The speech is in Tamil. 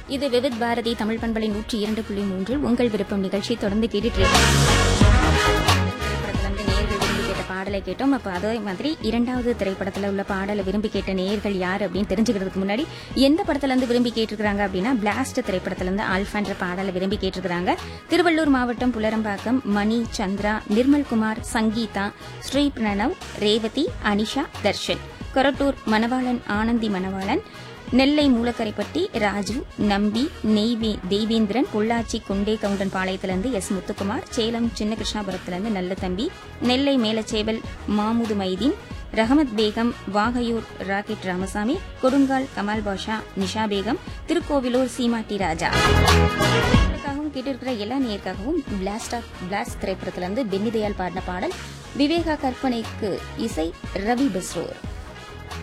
இது விவித் பாரதி தமிழ் பண்பலை நூற்றி இரண்டு புள்ளி மூன்றில் உங்கள் விருப்பம் நிகழ்ச்சி தொடர்ந்து கேட்டுட்டு இருக்கோம். திரைப்படத்துல இருந்து நேயர்கள் விரும்பி கேட்ட பாடலை கேட்டோம் அப்ப அதே மாதிரி இரண்டாவது திரைப்படத்துல உள்ள பாடலை விரும்பி கேட்ட நேயர்கள் யார் அப்படின்னு தெரிஞ்சுக்கிறதுக்கு முன்னாடி எந்த படத்துல இருந்து விரும்பி கேட்டிருக்காங்க அப்படின்னா பிளாஸ்ட் திரைப்படத்துல இருந்து ஆல்ஃபான்ற பாடலை விரும்பி கேட்டிருக்காங்க திருவள்ளூர் மாவட்டம் புலரம்பாக்கம் மணி சந்திரா நிர்மல்குமார் சங்கீதா ஸ்ரீ பிரணவ் ரேவதி அனிஷா தர்ஷன் கொரட்டூர் மணவாளன் ஆனந்தி மணவாளன் நெல்லை மூலக்கரைப்பட்டி ராஜு நம்பி நெய்வே தெய்வேந்திரன் பொள்ளாச்சி குண்டே கவுண்டன் பாளையத்திலிருந்து எஸ் முத்துக்குமார் சேலம் சின்ன கிருஷ்ணாபுரத்திலிருந்து நல்ல தம்பி நெல்லை மேலச்சேவல் மாமுது மைதீன் ரஹமத் பேகம் வாகையூர் ராக்கெட் ராமசாமி கொடுங்கால் கமால் பாஷா நிஷா பேகம் திருக்கோவிலூர் சீமாட்டி ராஜா உங்களுக்காகவும் கேட்டிருக்கிற எல்லா நேயருக்காகவும் பிளாஸ்ட் ஆஃப் பிளாஸ்ட் திரைப்படத்திலிருந்து பென்னி தயாள் பாடின பாடல் விவேகா கற்பனைக்கு இசை ரவி பஸ்ரோர்